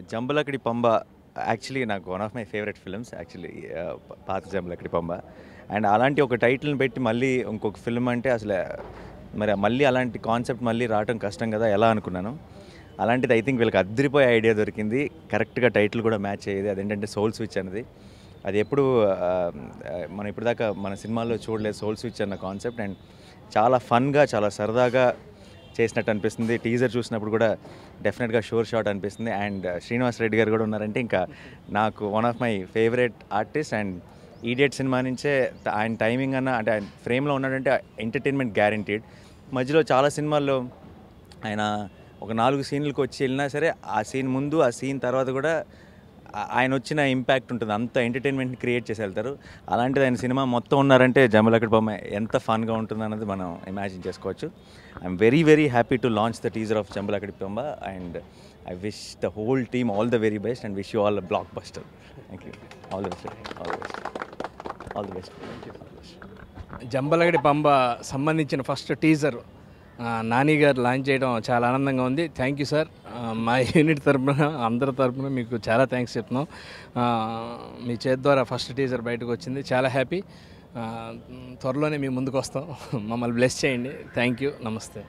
జంబలకడి Pamba actually నాకు one of my favourite films actually పాత Jambalakadi Pamba and అలాంటి ఒక టైటిల్ని పెట్టి మళ్ళీ ఇంకొక ఫిల్మ్ అంటే అసలు మరి మళ్ళీ అలాంటి కాన్సెప్ట్ మళ్ళీ రావడం కష్టం కదా ఎలా అనుకున్నాను అలాంటిది ఐ థింక్ వీళ్ళకి అద్దరిపోయే ఐడియా దొరికింది కరెక్ట్గా టైటిల్ కూడా మ్యాచ్ అయ్యేది అదేంటంటే సోల్ స్విచ్ అనేది అది ఎప్పుడు ఆ, మనం ఇప్పటిదాకా మన సినిమాల్లో చూడలేదు సోల్ స్విచ్ అన్న కాన్సెప్ట్ అండ్ చాలా ఫన్గా చాలా సరదాగా చేసినట్టు అనిపిస్తుంది టీజర్ చూసినప్పుడు కూడా డెఫినెట్గా షోర్ షాట్ అనిపిస్తుంది అండ్ శ్రీనివాస్ రెడ్డి గారు కూడా ఉన్నారంటే ఇంకా నాకు one of my favourite artist and idiot సినిమా నుంచే త- ఆయన టైమింగ్ అన్న అంటే ఆయన ఫ్రేమ్లో ఉన్నాడంటే ఎంటర్టైన్మెంట్ గ్యారంటీడ్ మధ్యలో చాలా సినిమాల్లో ఆయన ఒక నాలుగు సీన్లకు వచ్చి వెళ్ళినా సరే ఆ సీన్ ముందు ఆ సీన్ తర్వాత కూడా ఆ- ఆయన వచ్చిన ఇంపాక్ట్ ఉంటుంది అంత ఎంటర్టైన్మెంట్ని క్రియేట్ చేసి వెళ్తారు అలాంటిది ఆయన సినిమా మొత్తం ఉన్నారంటే జమలకడి బొమ్మ ఎంత ఫన్గా ఉంటుంది అన్నది మనం ఇమాజిన్ చేసుకోవచ్చు I'm very very happy to launch the teaser of Jambalakadi బొమ్మ and I wish the whole team all the very best and wish you all blockbuster thank you all the best all the best all the best Jambalagadi Pamba సంబంధించిన first teaser ఆ, నాని గారు launch చేయడం చాలా ఆనందంగా ఉంది thank you sir ఆ, మా unit తరపున అందరి తరపున మీకు చాలా థ్యాంక్స్ చెప్తున్నాం ఆ, మీ చేతి ద్వారా ఫస్ట్ టీజర్ బయటకు వచ్చింది చాలా హ్యాపీ ఆ, త్వరలోనే మీ ముందుకు వస్తాం మమ్మల్ని బ్లెస్ చేయండి థ్యాంక్ యూ నమస్తే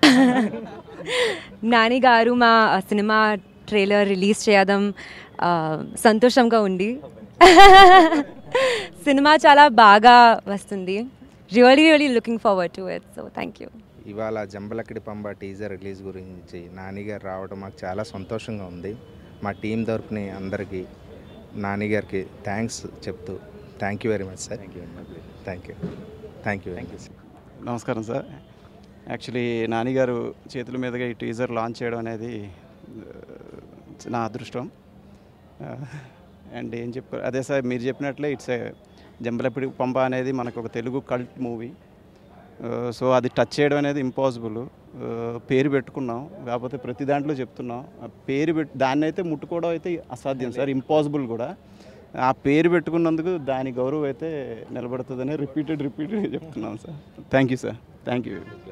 నాని గారు మా సినిమా ట్రైలర్ రిలీజ్ చేయడం ఆ, సంతోషంగా ఉంది సినిమా చాలా బాగా వస్తుంది really really looking forward to it so thank you ఇవాళ జంబలక్కడి పంబ టీజర్ రిలీజ్ గురించి నానిగారు రావడం మాకు చాలా సంతోషంగా ఉంది మా టీం తరపుని అందరికీ నానిగారికి థ్యాంక్స్ చెప్తూ thank you very much sir thank you thank you thank you thank you నమస్కారం సార్ యాక్చువల్లీ నానిగారు చేతుల మీదుగా ఈ టీజర్ లాంచ్ చేయడం అనేది ఆ, నా అదృష్టం అండ్ ఏం చెప్పారు అదే సార్ మీరు చెప్పినట్లే ఇట్స్ జంబలపిడి పంప అనేది మనకు ఒక తెలుగు కల్ట్ మూవీ సో అది టచ్ చేయడం అనేది ఇంపాసిబుల్ పేరు పెట్టుకున్నాం కాకపోతే ప్రతి దాంట్లో చెప్తున్నాం ఆ పేరు పెట్ దాన్ని అయితే ముట్టుకోవడం అయితే అసాధ్యం సార్ ఇంపాసిబుల్ కూడా ఆ పేరు పెట్టుకున్నందుకు దాని గౌరవం అయితే నిలబడుతుందని రిపీటెడ్ రిపీటెడ్ చెప్తున్నాం sir thank you sir thank you